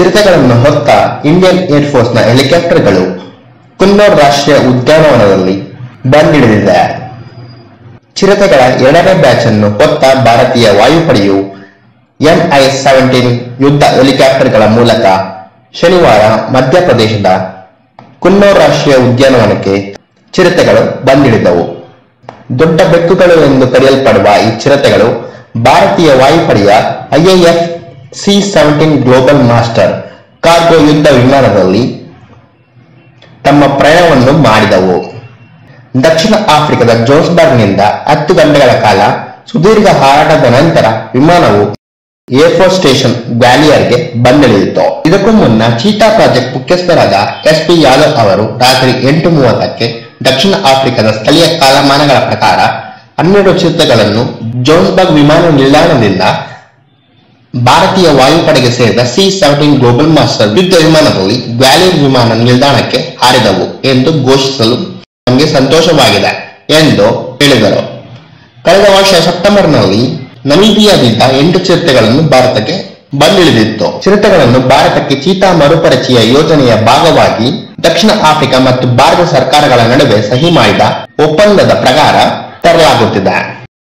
ಚಿರತೆಗಳನ್ನು ಹೊತ್ತ ಇಂಡಿಯನ್ ಏರ್ಫೋರ್ಸ್ನ ಹೆಲಿಕಾಪ್ಟರ್ಗಳು ಕುನ್ನೂರ್ ರಾಷ್ಟ್ರೀಯ ಉದ್ಯಾನವನದಲ್ಲಿ ಬಂದಿಳಿದಿದೆ ಚಿರತೆಗಳ ಎರಡನೇ ಬ್ಯಾಚ್ ಅನ್ನು ಹೊತ್ತ ಭಾರತೀಯ ವಾಯುಪಡೆಯು ಎಂಐ ಸೆವೆಂಟೀನ್ ಯುದ್ಧ ಹೆಲಿಕಾಪ್ಟರ್ಗಳ ಮೂಲಕ ಶನಿವಾರ ಮಧ್ಯಪ್ರದೇಶದ ಕುನ್ನೂರ್ ರಾಷ್ಟ್ರೀಯ ಉದ್ಯಾನವನಕ್ಕೆ ಚಿರತೆಗಳು ಬಂದಿಳಿದವು ದೊಡ್ಡ ಬೆಕ್ಕುಗಳು ಎಂದು ಕರೆಯಲ್ಪಡುವ ಈ ಚಿರತೆಗಳು ಭಾರತೀಯ ವಾಯುಪಡೆಯ IAF C seventeen global master cargo ಯುದ್ಧ ವಿಮಾನದಲ್ಲಿ ತಮ್ಮ ಪ್ರಯಾಣವನ್ನು ಮಾಡಿದವು ದಕ್ಷಿಣ ಆಫ್ರಿಕಾದ ಜೋಸ್ಬರ್ಗ್ನಿಂದ ಹತ್ತು ಗಂಟೆಗಳ ಕಾಲ ಸುದೀರ್ಘ ಹಾರಾಟದ ನಂತರ ವಿಮಾನವು ಏರ್ಫೋರ್ಸ್ ಸ್ಟೇಷನ್ ಗ್ವಾಲಿಯರ್ಗೆ ಬಂದಿಳಿಯಿತು ಇದಕ್ಕೂ ಮುನ್ನ ಚೀತಾ ಪ್ರಾಜೆಕ್ಟ್ ಮುಖ್ಯಸ್ಥರಾದ ಎಸ್ ಪಿ ಯಾದವ್ ಅವರು ರಾತ್ರಿ ಎಂಟು ಮೂವತ್ತಕ್ಕೆ ದಕ್ಷಿಣ ಆಫ್ರಿಕಾದ ಸ್ಥಳೀಯ ಕಾಲಮಾನಗಳ ಪ್ರಕಾರ ಹನ್ನೆರಡು ಚಿರತೆಗಳನ್ನು ಜೋನ್ಸ್ಬರ್ಗ್ ವಿಮಾನ ನಿಲ್ದಾಣದಿಂದ ಭಾರತೀಯ ವಾಯುಪಡೆಗೆ ಸೇರಿದ ಸಿ ಸೆವೆಂಟೀನ್ ಗ್ಲೋಬಲ್ ಮಾಸ್ಟರ್ ಯುದ್ಧ ವಿಮಾನದಲ್ಲಿ ಗ್ವಾಲಿಯರ್ ವಿಮಾನ ನಿಲ್ದಾಣಕ್ಕೆ ಹಾರಿದವು ಎಂದು ಘೋಷಿಸಲು ನಮಗೆ ಸಂತೋಷವಾಗಿದೆ ಎಂದು ಹೇಳಿದರು ಕಳೆದ ವರ್ಷ ಸೆಪ್ಟೆಂಬರ್ನಲ್ಲಿ ನಮೀಬಿಯಾದಿಂದ ಎಂಟು ಚಿರತೆಗಳನ್ನು ಭಾರತಕ್ಕೆ ಬಂದಿಳಿದಿತ್ತು ಚಿರತೆಗಳನ್ನು ಭಾರತಕ್ಕೆ ಚೀತಾ ಮರುಪರಿಚಯ ಯೋಜನೆಯ ಭಾಗವಾಗಿ ದಕ್ಷಿಣ ಆಫ್ರಿಕಾ ಮತ್ತು ಭಾರತ ಸರ್ಕಾರಗಳ ನಡುವೆ ಸಹಿ ಮಾಡಿದ ಒಪ್ಪಂದದ ಪ್ರಕಾರ ತರಲಾಗುತ್ತಿದೆ